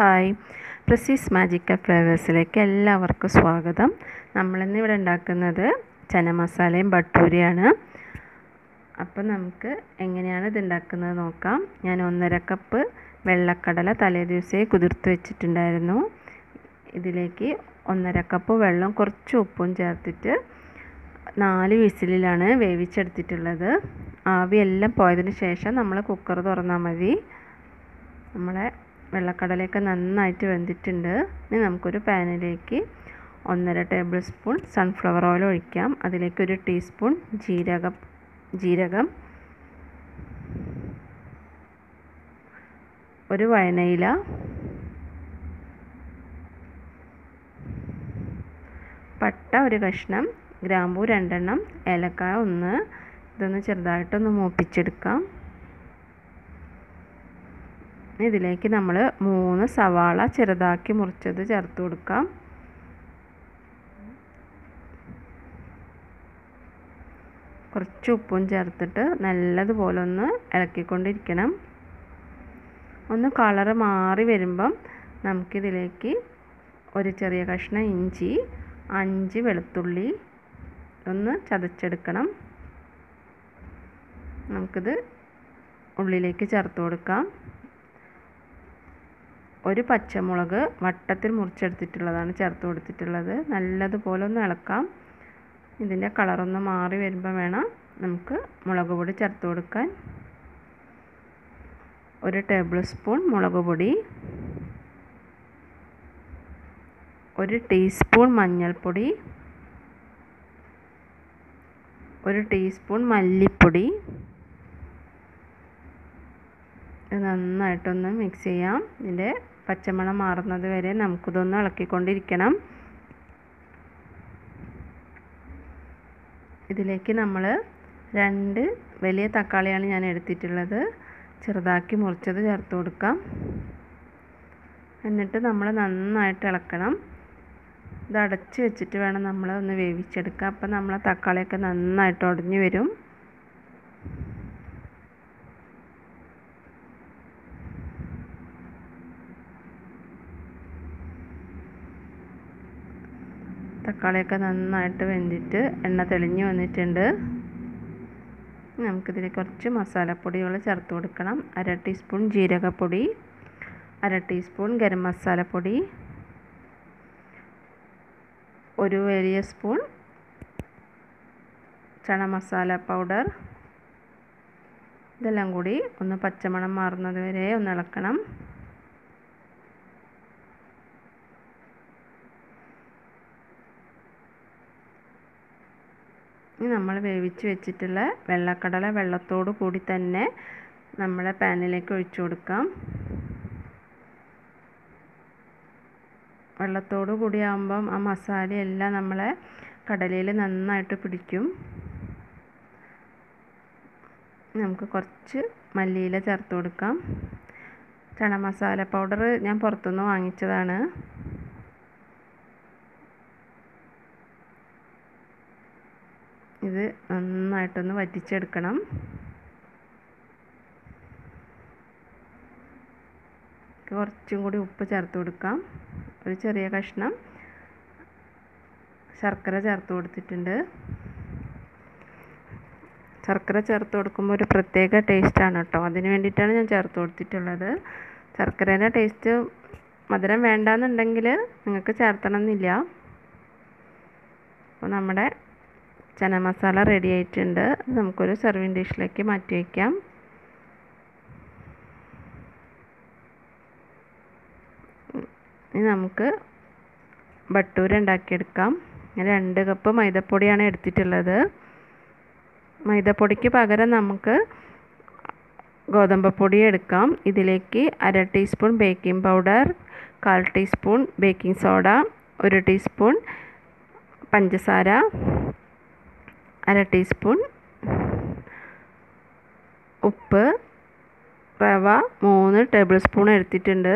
hi പ്രസീസ് magical ഫ്ലേവേഴ്സിലേക്ക് എല്ലാവർക്കും സ്വാഗതം നമ്മളിന്ന് ഇവിടെ ഉണ്ടാക്കുന്നത് ചന മസാലയും ബട്ടൂരിയാണ് അപ്പം നമുക്ക് എങ്ങനെയാണ് ഇത് ഉണ്ടാക്കുന്നത് നോക്കാം ഞാൻ ഒന്നര കപ്പ് വെള്ളക്കടല തലേ ദിവസമേ കുതിർത്ത് വെച്ചിട്ടുണ്ടായിരുന്നു ഇതിലേക്ക് ഒന്നര കപ്പ് വെള്ളം കുറച്ച് ഉപ്പും ചേർത്തിട്ട് നാല് വിസിലിലാണ് വേവിച്ചെടുത്തിട്ടുള്ളത് ആവിയെല്ലാം പോയതിന് ശേഷം നമ്മൾ കുക്കർ തുറന്നാൽ മതി നമ്മളെ വെള്ളക്കടലയൊക്കെ നന്നായിട്ട് വെന്തിട്ടുണ്ട് ഇനി നമുക്കൊരു പാനിലേക്ക് ഒന്നര ടേബിൾ സ്പൂൺ സൺഫ്ലവർ ഓയിൽ ഒഴിക്കാം അതിലേക്ക് ഒരു ടീസ്പൂൺ ജീരകം ജീരകം ഒരു വഴനയില പട്ട ഒരു കഷ്ണം ഗ്രാമ്പൂ രണ്ടെണ്ണം ഏലക്കായ ഒന്ന് ഇതൊന്ന് ചെറുതായിട്ടൊന്ന് മൂപ്പിച്ചെടുക്കാം ഇതിലേക്ക് നമ്മൾ മൂന്ന് സവാള ചെറുതാക്കി മുറിച്ചത് ചേർത്ത് കൊടുക്കാം കുറച്ച് ഉപ്പും ചേർത്തിട്ട് നല്ലതുപോലെ ഒന്ന് ഇളക്കിക്കൊണ്ടിരിക്കണം ഒന്ന് കളറ് മാറി വരുമ്പം നമുക്കിതിലേക്ക് ഒരു ചെറിയ കഷ്ണം ഇഞ്ചി അഞ്ച് വെളുത്തുള്ളി ഒന്ന് ചതച്ചെടുക്കണം നമുക്കിത് ഉള്ളിലേക്ക് ചേർത്ത് കൊടുക്കാം ഒരു പച്ചമുളക് വട്ടത്തിൽ മുറിച്ചെടുത്തിട്ടുള്ളതാണ് ചേർത്ത് കൊടുത്തിട്ടുള്ളത് നല്ലതുപോലെ ഒന്ന് ഇളക്കാം ഇതിൻ്റെ കളറൊന്ന് മാറി വരുമ്പോൾ വേണം നമുക്ക് മുളക് പൊടി ചേർത്ത് കൊടുക്കാൻ ഒരു ടേബിൾ സ്പൂൺ മുളക് പൊടി ഒരു ടീസ്പൂൺ മഞ്ഞൾപ്പൊടി ഒരു ടീസ്പൂൺ മല്ലിപ്പൊടി ഇത് നന്നായിട്ടൊന്ന് മിക്സ് ചെയ്യാം ഇതിൻ്റെ പച്ചമണം മാറുന്നത് വരെ നമുക്കിതൊന്ന് ഇളക്കിക്കൊണ്ടിരിക്കണം ഇതിലേക്ക് നമ്മൾ രണ്ട് വലിയ തക്കാളിയാണ് ഞാൻ എടുത്തിട്ടുള്ളത് ചെറുതാക്കി മുറിച്ചത് ചേർത്ത് കൊടുക്കാം എന്നിട്ട് നമ്മൾ നന്നായിട്ട് ഇളക്കണം ഇത് അടച്ച് വെച്ചിട്ട് വേണം നമ്മൾ ഒന്ന് വേവിച്ചെടുക്കുക അപ്പം നമ്മളെ തക്കാളിയൊക്കെ നന്നായിട്ട് ഉടഞ്ഞു വരും തക്കാളിയൊക്കെ നന്നായിട്ട് വെന്തിട്ട് എണ്ണ തെളിഞ്ഞു വന്നിട്ടുണ്ട് നമുക്കിതിൽ കുറച്ച് മസാലപ്പൊടികൾ ചേർത്ത് കൊടുക്കണം അര ടീസ്പൂൺ ജീരകപ്പൊടി അര ടീസ്പൂൺ ഗരം മസാലപ്പൊടി ഒരു വലിയ സ്പൂൺ ചണ മസാല പൗഡർ ഇതെല്ലാം കൂടി ഒന്ന് പച്ചമണം മാറുന്നത് വരെ ഒന്ന് ഇളക്കണം ഇനി നമ്മൾ വേവിച്ച് വെച്ചിട്ടുള്ള വെള്ളക്കടല വെള്ളത്തോട് കൂടി തന്നെ നമ്മളെ പാനിലേക്ക് ഒഴിച്ചു കൊടുക്കാം വെള്ളത്തോട് കൂടി ആകുമ്പം ആ മസാലയെല്ലാം നമ്മളെ കടലയിൽ നന്നായിട്ട് പിടിക്കും നമുക്ക് കുറച്ച് മല്ലിയില ചേർത്ത് കൊടുക്കാം ചണ മസാല പൗഡർ ഞാൻ പുറത്തുനിന്ന് വാങ്ങിച്ചതാണ് ഇത് നന്നായിട്ടൊന്ന് വറ്റിച്ചെടുക്കണം കുറച്ചും കൂടി ഉപ്പ് ചേർത്ത് കൊടുക്കാം ഒരു ചെറിയ കഷ്ണം ശർക്കര ചേർത്ത് കൊടുത്തിട്ടുണ്ട് ശർക്കര ചേർത്ത് കൊടുക്കുമ്പോൾ ഒരു പ്രത്യേക ടേസ്റ്റാണ് കേട്ടോ അതിന് വേണ്ടിയിട്ടാണ് ഞാൻ ചേർത്ത് കൊടുത്തിട്ടുള്ളത് ശർക്കരേൻ്റെ ടേസ്റ്റ് മധുരം വേണ്ടാന്നുണ്ടെങ്കിൽ നിങ്ങൾക്ക് ചേർത്തണമെന്നില്ല അപ്പോൾ നമ്മുടെ ചന മസാല റെഡി ആയിട്ടുണ്ട് നമുക്കൊരു സെർവിങ് ഡിഷിലേക്ക് മാറ്റി വയ്ക്കാം ഇനി നമുക്ക് ബട്ടൂര ഉണ്ടാക്കിയെടുക്കാം രണ്ട് കപ്പ് മൈദപ്പൊടിയാണ് എടുത്തിട്ടുള്ളത് മൈദപ്പൊടിക്ക് പകരം നമുക്ക് ഗോതമ്പ് പൊടി എടുക്കാം ഇതിലേക്ക് അര ടീസ്പൂൺ ബേക്കിംഗ് പൗഡർ കാൽ ടീസ്പൂൺ ബേക്കിംഗ് സോഡ ഒരു ടീസ്പൂൺ പഞ്ചസാര അര ടീസ്പൂൺ ഉപ്പ് റവ മൂന്ന് ടേബിൾ സ്പൂൺ എടുത്തിട്ടുണ്ട്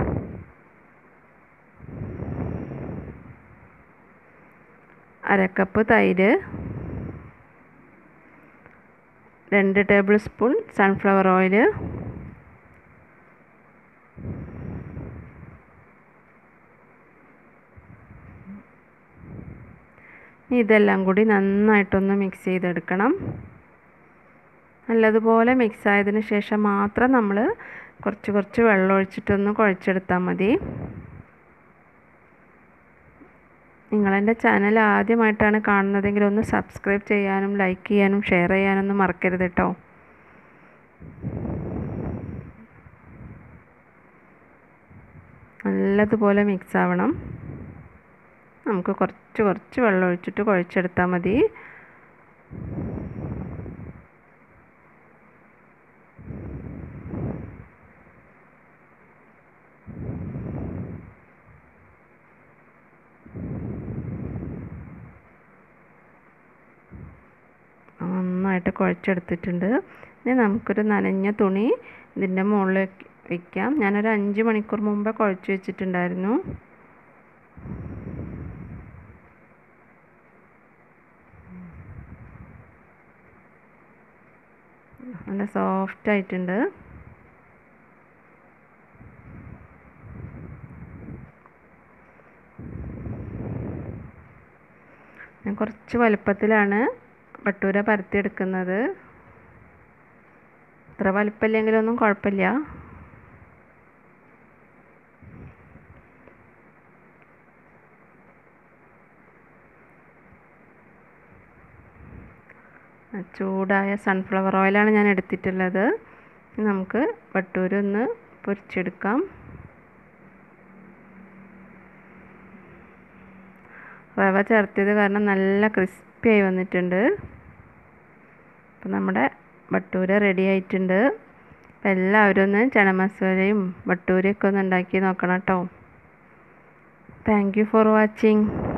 അരക്കപ്പ് തൈര് രണ്ട് ടേബിൾ സ്പൂൺ സൺഫ്ലവർ ഓയിൽ ഇനി ഇതെല്ലാം കൂടി നന്നായിട്ടൊന്ന് മിക്സ് ചെയ്തെടുക്കണം നല്ലതുപോലെ മിക്സ് ആയതിന് ശേഷം മാത്രം നമ്മൾ കുറച്ച് കുറച്ച് വെള്ളം ഒഴിച്ചിട്ടൊന്ന് കുഴച്ചെടുത്താൽ മതി നിങ്ങളെൻ്റെ ചാനൽ ആദ്യമായിട്ടാണ് കാണുന്നതെങ്കിൽ ഒന്ന് സബ്സ്ക്രൈബ് ചെയ്യാനും ലൈക്ക് ചെയ്യാനും ഷെയർ ചെയ്യാനൊന്നും മറക്കരുത് കേട്ടോ നല്ലതുപോലെ മിക്സ് ആവണം നമുക്ക് കുറച്ച് കുറച്ച് വെള്ളം ഒഴിച്ചിട്ട് കുഴച്ചെടുത്താൽ മതി നന്നായിട്ട് കുഴച്ചെടുത്തിട്ടുണ്ട് ഇനി നമുക്കൊരു നനഞ്ഞ തുണി ഇതിൻ്റെ മുകളിൽ വയ്ക്കാം ഞാനൊരു അഞ്ച് മണിക്കൂർ മുമ്പേ കുഴച്ച് വെച്ചിട്ടുണ്ടായിരുന്നു നല്ല സോഫ്റ്റ് ആയിട്ടുണ്ട് ഞാൻ കുറച്ച് വലുപ്പത്തിലാണ് ഭട്ടൂര പരത്തിയെടുക്കുന്നത് ഇത്ര വലിപ്പമില്ലെങ്കിലൊന്നും കുഴപ്പമില്ല ചൂടായ സൺഫ്ലവർ ഓയിലാണ് ഞാൻ എടുത്തിട്ടുള്ളത് നമുക്ക് ഭട്ടൂര ഒന്ന് പൊരിച്ചെടുക്കാം റവ ചേർത്തിയത് കാരണം നല്ല ക്രിസ്പി ആയി വന്നിട്ടുണ്ട് അപ്പം നമ്മുടെ ഭട്ടൂര റെഡി ആയിട്ടുണ്ട് അപ്പം എല്ലാവരും ഒന്ന് ചന മസാലയും ഭട്ടൂരയൊക്കെ ഒന്ന് ഉണ്ടാക്കി നോക്കണം കേട്ടോ താങ്ക് യു ഫോർ വാച്ചിങ്